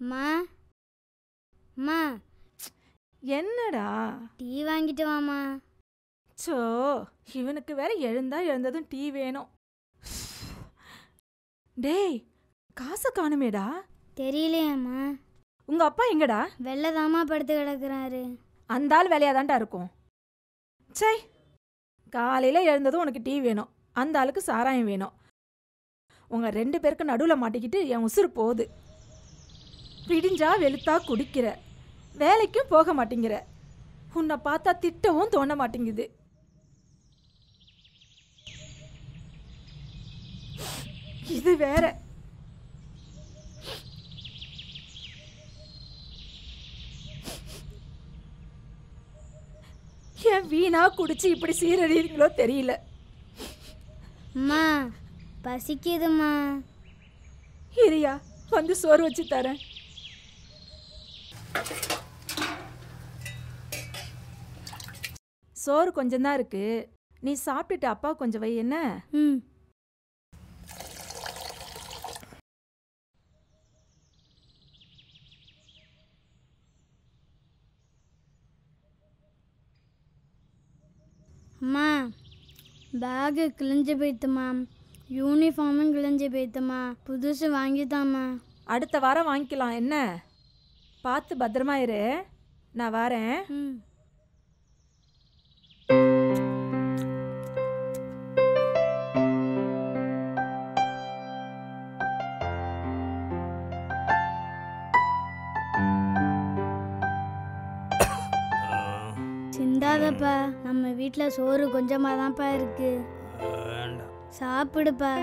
மா மா என்னடா டீ வாங்கிட்டு வாமா சோ இவனுக்கு வேற எழுந்தா எழுந்ததும் டீ வேணும் டேய் காசை காணுமேடா தெரியலையாம்மா உங்க அப்பா எங்கடா வெள்ளதாம்மா படுத்து கிடக்குறாரு அந்த ஆள் வேலையாதான்டா இருக்கும் சை காலையில் எழுந்ததும் உனக்கு டீ வேணும் அந்த ஆளுக்கு சாராயம் வேணும் உங்க ரெண்டு பேருக்கு நடுவில் மாட்டிக்கிட்டு என் உசுறு போகுது விடிஞ்சா வெளுத்தா குடிக்கிற வேலைக்கும் போக மாட்டேங்கிற உன்னை பார்த்தா திட்டவும் தோண மாட்டேங்குது இது வேற ஏன் வீணா குடிச்சு இப்படி சீரழிறீங்களோ தெரியல அம்மா பசிக்குதும்மா இரியா வந்து சோறு வச்சு தரேன் சோறு கொஞ்சம் தான் இருக்கு நீ சாப்பிட்டுட்டு அப்பா கொஞ்சம் வை என்ன ம் அம்மா பேகு கிழிஞ்சு போய்த்துமா யூனிஃபார்மும் கிழிஞ்சு போய்த்துமா புதுசு வாங்கித்தாம்மா அடுத்த வாரம் வாங்கிக்கலாம் என்ன பார்த்து பத்திரமா இரு நான் வரேன் ம் சிந்தாதப்பா நம்ம வீட்டில் சோறு கொஞ்சமாக தான்ப்பா இருக்கு வேண்டாம் சாப்பிடுப்பா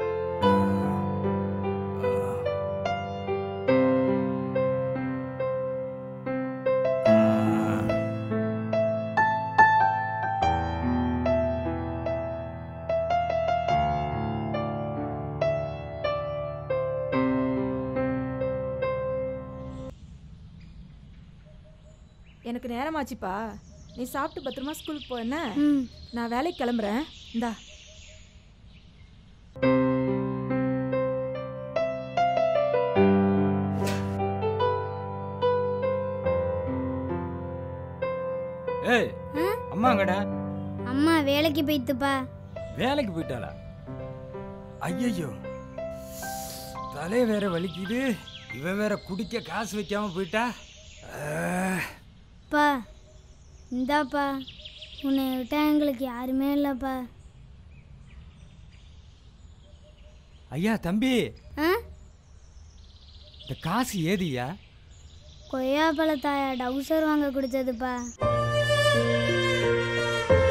எனக்கு நேரமாச்சுப்பா நீ சாப்பிட்டு பத்திரமா ஸ்கூலுக்கு போ என்ன ம் நான் வேலைக்கு கிளம்புறேன் இந்தா ஏய் ஆ? அம்மாங்கடா அம்மா வேலைக்கு போய்த்துப்பா வேலைக்கு போயிட்டாளா ஐயையோ தலை வேற வலிக்குது இவ வேற குடிக்க காசு வைக்காம போயிட்டா ஆ, பா இந்தாப்பா உன்னை விட்டா எங்களுக்கு யாருமே இல்லைப்பா ஐயா தம்பி ஆ இந்த காசு ஏதியா கொய்யாப்பழத்தாயா டவுசர் வாங்க கொடுத்ததுப்பா